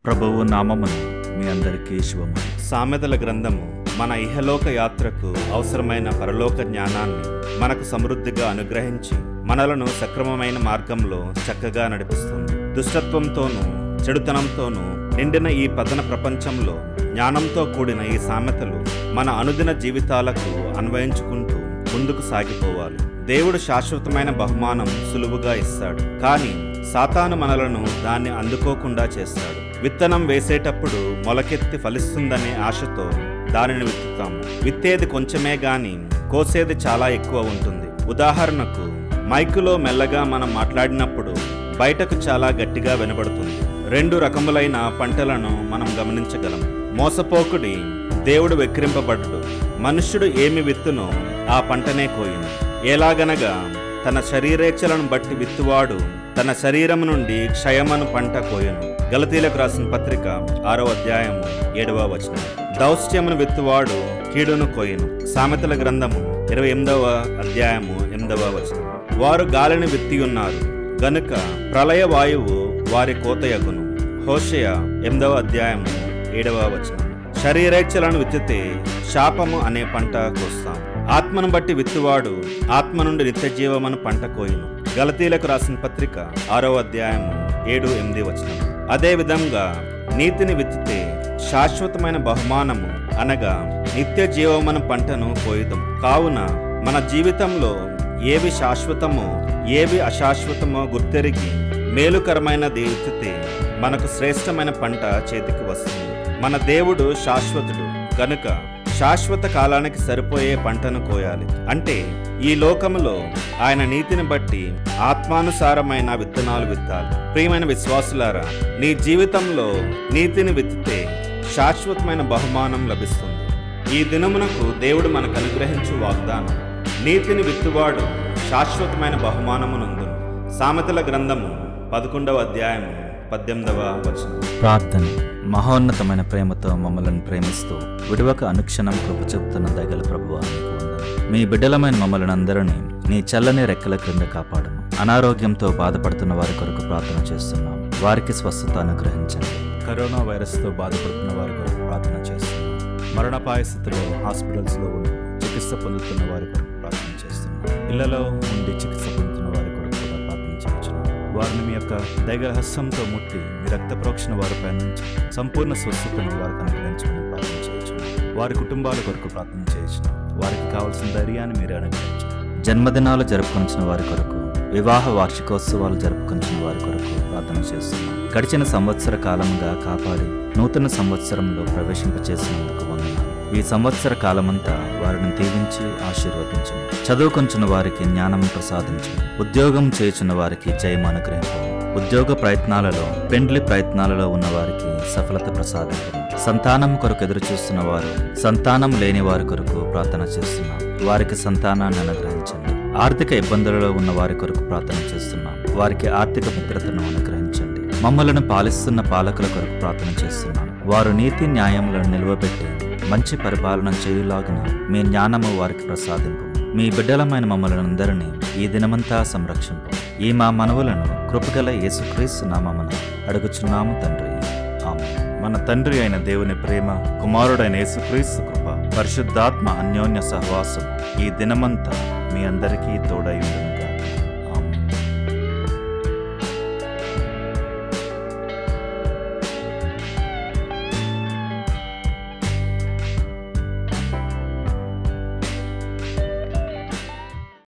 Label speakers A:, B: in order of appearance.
A: ప్రభువు నామమును మీ అందరికీ శుభము
B: సామెతల గ్రంథము మన ఇహలోక యాత్రకు అవసరమైన పరలోక జ్ఞానాన్ని మనకు సమృద్ధిగా అనుగ్రహించి మనలను సక్రమమైన మార్గంలో చక్కగా నడిపిస్తుంది దుష్టత్వంతోనూ చెడుతనంతోనూ నిండిన ఈ పతన ప్రపంచంలో జ్ఞానంతో కూడిన ఈ సామెతలు మన అనుదిన జీవితాలకు అన్వయించుకుంటూ ముందుకు సాగిపోవాలి దేవుడు శాశ్వతమైన బహుమానం సులువుగా ఇస్తాడు కానీ సాతాను మనలను దాన్ని అందుకోకుండా చేస్తాడు విత్తనం వేసేటప్పుడు మొలకెత్తి ఫలిస్తుందనే ఆశతో దానిని విత్తుతాము విత్తేది కొంచెమే గాని కోసేది చాలా ఎక్కువ ఉంటుంది ఉదాహరణకు మైకులో మెల్లగా మనం మాట్లాడినప్పుడు బయటకు చాలా గట్టిగా వినబడుతుంది రెండు రకములైన పంటలను మనం గమనించగలం మోసపోకుడి దేవుడు వెక్కిరింపబడ్డు మనుష్యుడు ఏమి విత్తునో ఆ పంటనే కోయును ఎలాగనగా తన శరీరేచ్ఛలను బట్టి విత్తువాడు తన శరీరము నుండి క్షయమను పంట కోయను గలతీలకు రాసిన పత్రిక ఆరో అధ్యాయము ఏడవ వచనం దౌశ్యమును విత్తువాడు కీడును కోయను సామెతల గ్రంథము ఇరవై ఎనిమిదవ అధ్యాయము ఎనిమిదవ వచనం వారు గాలిని విత్తి ఉన్నారు గనుక ప్రళయ వాయువు వారి కోతయగును హోషయ ఎనిమిదవ అధ్యాయము ఏడవ వచనం శరీరేచ్ఛలను విత్తితే శాపము అనే పంట కోస్తాం ఆత్మను బట్టి విత్తువాడు ఆత్మ నుండి నిత్య జీవమను పంట కోయును గలతీలకు రాసిన పత్రిక ఆరో అధ్యాయము ఏడు ఎనిమిది వచనం అదే విధంగా నీతిని విత్తితే శాశ్వతమైన బహుమానము అనగా నిత్య జీవమన పంటను కోయుదాం కావున మన జీవితంలో ఏవి శాశ్వతమో ఏవి అశాశ్వతమో గుర్తెరిగి మేలుకరమైనది విత్తితే మనకు శ్రేష్టమైన పంట చేతికి వస్తుంది మన దేవుడు శాశ్వతుడు కనుక శాశ్వత కాలానికి సరిపోయే పంటను కోయాలి అంటే ఈ లోకములో ఆయన నీతిని బట్టి ఆత్మానుసారమైన విత్తనాలు విత్తాలి ప్రియమైన విశ్వాసులారా నీ జీవితంలో నీతిని విత్తితే శాశ్వతమైన బహుమానం లభిస్తుంది ఈ దినమునకు దేవుడు మనకు అనుగ్రహించు వాగ్దానం నీతిని విత్తువాడు శాశ్వతమైన బహుమానమునందును సామెతల గ్రంథము పదకొండవ అధ్యాయము పద్దెనిమిదవ వచనం
A: ప్రార్థన మహోన్నతమైన ప్రేమతో మమ్మల్ని ప్రేమిస్తూ విడువక అనుక్షణం కృప చెబుతున్న దగల ప్రభువా నీకు వందనం. మీ బిడ్డలమైన మమ్మల్ని అందరినీ నీ చల్లని రెక్కల క్రింద కాపాడము అనారోగ్యంతో బాధపడుతున్న వారి కొరకు ప్రార్థన చేస్తున్నాం వారికి స్వస్థత అనుగ్రహించండి కరోనా వైరస్తో బాధపడుతున్న వారి కొరకు ప్రార్థన చేస్తున్నాం మరణపాయ స్థితిలో హాస్పిటల్స్లో ఉండి చికిత్స పొందుతున్న వారి కొరకు ప్రార్థన చేస్తున్నాం ఇళ్లలో ఉండి చికిత్స పొందుతున్న వారి కొరకు కూడా ప్రార్థన చేయించున్నాం వారిని మీ యొక్క దైగల హస్తంతో ముట్టి మీ రక్త ప్రోక్షణ వారిపై నుంచి సంపూర్ణ స్వస్థతను వారికి అనుగ్రహించమని ప్రార్థన చేయించున్నాం వారి కుటుంబాల కొరకు ప్రార్థన చేయించున్నాం వారికి కావాల్సిన ధైర్యాన్ని మీరు అనుగ్రహించండి జన్మదినాలు జరుపుకొంచిన వారి కొరకు వివాహ వార్షికోత్సవాలు జరుపుకొంచిన వారి కొరకు ప్రార్థన చేస్తున్నాం గడిచిన సంవత్సర కాలంగా కాపాడి నూతన సంవత్సరంలో ప్రవేశింపచేసినందుకు వందనాలు ఈ సంవత్సర కాలమంతా వారిని దీవించి ఆశీర్వదించము చదువుకొంచున్న వారికి జ్ఞానం ప్రసాదించము ఉద్యోగం చేయుచున్న వారికి జయం అనుగ్రహించము ఉద్యోగ ప్రయత్నాలలో పెండ్లి ప్రయత్నాలలో ఉన్న వారికి సఫలత ప్రసాదించము సంతానం కొరకు ఎదురు చూస్తున్న వారు సంతానం లేని వారి కొరకు ప్రార్థన చేస్తున్నాం వారికి సంతానాన్ని అనుగ్రహించండి ఆర్థిక ఇబ్బందులలో ఉన్న వారి కొరకు ప్రార్థన చేస్తున్నాం వారికి ఆర్థిక భద్రతను అనుగ్రహించండి మమ్మలను పాలిస్తున్న పాలకుల కొరకు ప్రార్థన చేస్తున్నాం వారు నీతి న్యాయములను నిలువబెట్టి మంచి పరిపాలన చేయులాగున మీ జ్ఞానము వారికి ప్రసాదింపు మీ బిడ్డలమైన మమ్మల్ని అందరినీ ఈ దినమంతా సంరక్షింపు ఈ మా మనవులను కృపగల యేసుక్రీస్తు నామమున అడుగుచున్నాము తండ్రి ఆమె మన తండ్రి అయిన దేవుని ప్రేమ కుమారుడైన యేసుక్రీస్తు కృప పరిశుద్ధాత్మ అన్యోన్య సహవాసం ఈ దినమంతా మీ అందరికీ తోడై ఉండును.